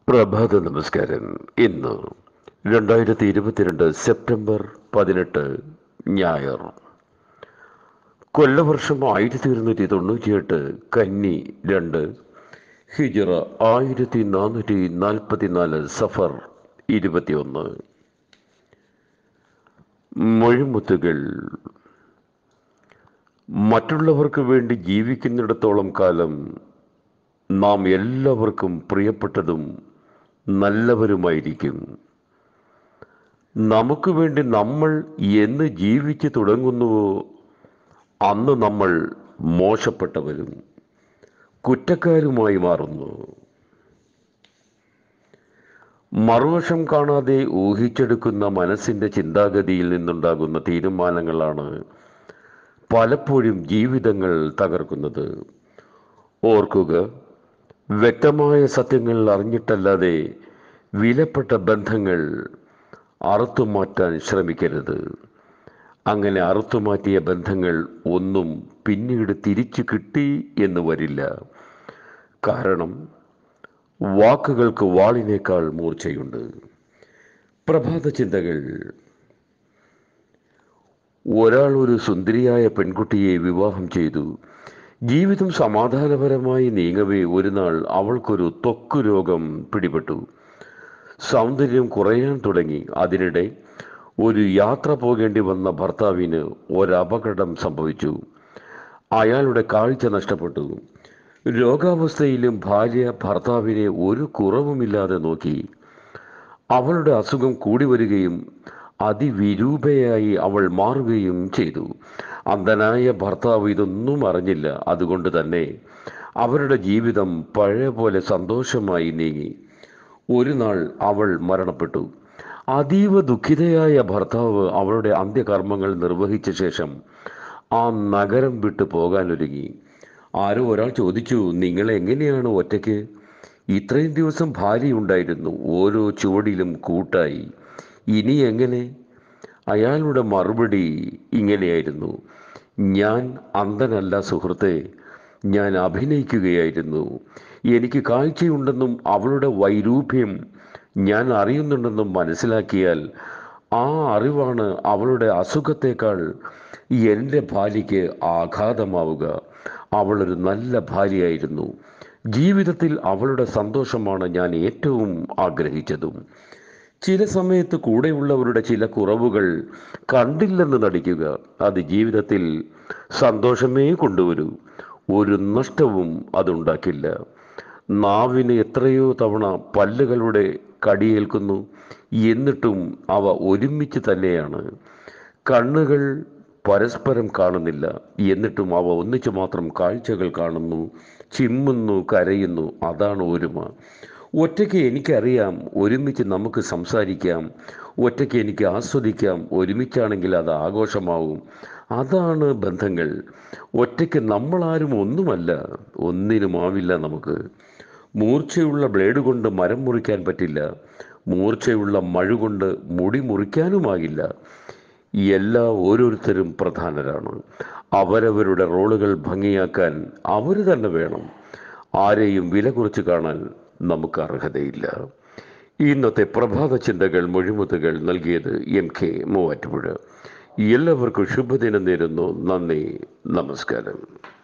പ്രഭാത നമസ്കാരം ഇന്ന് രണ്ടായിരത്തി ഇരുപത്തിരണ്ട് സെപ്റ്റംബർ പതിനെട്ട് ഞായർ കൊല്ലവർഷം ആയിരത്തി ഇരുന്നൂറ്റി തൊണ്ണൂറ്റിയെട്ട് കന്നി രണ്ട് ഹിജറ ആയിരത്തി നാനൂറ്റി നാൽപ്പത്തിനാല് സഫർ ഇരുപത്തിയൊന്ന് മൊഴിമുത്തുകൾ മറ്റുള്ളവർക്ക് വേണ്ടി ജീവിക്കുന്നിടത്തോളം കാലം നാം എല്ലാവർക്കും പ്രിയപ്പെട്ടതും നല്ലവരുമായിരിക്കും നമുക്ക് വേണ്ടി നമ്മൾ എന്ന് ജീവിച്ചു തുടങ്ങുന്നുവോ അന്ന് നമ്മൾ മോശപ്പെട്ടവരും കുറ്റക്കാരുമായി മാറുന്നു മറുവശം കാണാതെ ഊഹിച്ചെടുക്കുന്ന മനസ്സിൻ്റെ ചിന്താഗതിയിൽ നിന്നുണ്ടാകുന്ന തീരുമാനങ്ങളാണ് പലപ്പോഴും ജീവിതങ്ങൾ തകർക്കുന്നത് ഓർക്കുക വ്യക്തമായ സത്യങ്ങൾ അറിഞ്ഞിട്ടല്ലാതെ വിലപ്പെട്ട ബന്ധങ്ങൾ അറുത്തുമാറ്റാൻ ശ്രമിക്കരുത് അങ്ങനെ അറുത്തുമാറ്റിയ ബന്ധങ്ങൾ ഒന്നും പിന്നീട് തിരിച്ചു കിട്ടി എന്ന് വരില്ല കാരണം വാക്കുകൾക്ക് വാളിനേക്കാൾ മൂർച്ചയുണ്ട് പ്രഭാത ചിന്തകൾ ഒരാൾ ഒരു സുന്ദരിയായ പെൺകുട്ടിയെ വിവാഹം ചെയ്തു ജീവിതം സമാധാനപരമായി നീങ്ങവേ ഒരു നാൾ അവൾക്കൊരു ത്വക്ക് രോഗം പിടിപെട്ടു സൗന്ദര്യം കുറയാൻ തുടങ്ങി അതിനിടെ ഒരു യാത്ര പോകേണ്ടി വന്ന ഭർത്താവിന് ഒരപകടം സംഭവിച്ചു അയാളുടെ കാഴ്ച നഷ്ടപ്പെട്ടു രോഗാവസ്ഥയിലും ഭാര്യ ഭർത്താവിനെ ഒരു കുറവുമില്ലാതെ നോക്കി അവളുടെ അസുഖം കൂടി വരികയും അതിവിരൂപയായി അവൾ മാറുകയും ചെയ്തു അന്ധനായ ഭർത്താവ് ഇതൊന്നും അറിഞ്ഞില്ല അതുകൊണ്ട് തന്നെ അവരുടെ ജീവിതം പഴയ പോലെ സന്തോഷമായി നീങ്ങി ഒരു നാൾ അവൾ മരണപ്പെട്ടു അതീവ ദുഃഖിതയായ ഭർത്താവ് അവളുടെ അന്ത്യകർമ്മങ്ങൾ നിർവഹിച്ച ശേഷം ആ നഗരം വിട്ടു പോകാനൊരുങ്ങി ആരോ ഒരാൾ ചോദിച്ചു നിങ്ങൾ എങ്ങനെയാണ് ഒറ്റയ്ക്ക് ഇത്രയും ദിവസം ഭാര്യയുണ്ടായിരുന്നു ഓരോ ചുവടിലും കൂട്ടായി ഇനി എങ്ങനെ അയാളുടെ മറുപടി ഇങ്ങനെയായിരുന്നു ഞാൻ അന്ധനല്ല സുഹൃത്തെ ഞാൻ അഭിനയിക്കുകയായിരുന്നു എനിക്ക് കാഴ്ചയുണ്ടെന്നും അവളുടെ വൈരൂപ്യം ഞാൻ അറിയുന്നുണ്ടെന്നും മനസ്സിലാക്കിയാൽ ആ അറിവാണ് അവളുടെ അസുഖത്തേക്കാൾ എൻ്റെ ഭാര്യയ്ക്ക് ആഘാതമാവുക അവളൊരു നല്ല ഭാര്യയായിരുന്നു ജീവിതത്തിൽ അവളുടെ സന്തോഷമാണ് ഞാൻ ഏറ്റവും ആഗ്രഹിച്ചതും ചില സമയത്ത് കൂടെയുള്ളവരുടെ ചില കുറവുകൾ കണ്ടില്ലെന്ന് നടിക്കുക അത് ജീവിതത്തിൽ സന്തോഷമേ കൊണ്ടുവരൂ ഒരു നഷ്ടവും അതുണ്ടാക്കില്ല നാവിന് എത്രയോ തവണ പല്ലുകളുടെ കടിയേൽക്കുന്നു എന്നിട്ടും അവ ഒരുമിച്ച് തന്നെയാണ് കണ്ണുകൾ പരസ്പരം കാണുന്നില്ല എന്നിട്ടും അവ ഒന്നിച്ചു മാത്രം കാഴ്ചകൾ കാണുന്നു ചിമ്മുന്നു കരയുന്നു അതാണ് ഒരുമ ഒറ്റയ്ക്ക് എനിക്കറിയാം ഒരുമിച്ച് നമുക്ക് സംസാരിക്കാം ഒറ്റയ്ക്ക് എനിക്ക് ആസ്വദിക്കാം ഒരുമിച്ചാണെങ്കിൽ അത് ആഘോഷമാവും അതാണ് ബന്ധങ്ങൾ ഒറ്റയ്ക്ക് നമ്മളാരും ഒന്നുമല്ല ഒന്നിനുമാവില്ല നമുക്ക് മൂർച്ചയുള്ള ബ്ലേഡ് കൊണ്ട് മരം മുറിക്കാൻ പറ്റില്ല മൂർച്ചയുള്ള മഴ കൊണ്ട് മുടി മുറിക്കാനുമാകില്ല എല്ലാ ഓരോരുത്തരും പ്രധാനരാണ് അവരവരുടെ റോളുകൾ ഭംഗിയാക്കാൻ അവർ തന്നെ വേണം ആരെയും വില കുറിച്ച് കാണാൻ നമുക്ക് അർഹതയില്ല ഇന്നത്തെ പ്രഭാത ചിന്തകൾ മൊഴിമുത്തുകൾ നൽകിയത് എം കെ മൂവാറ്റുപുഴ എല്ലാവർക്കും ശുഭദിനം നേരുന്നു നന്ദി നമസ്കാരം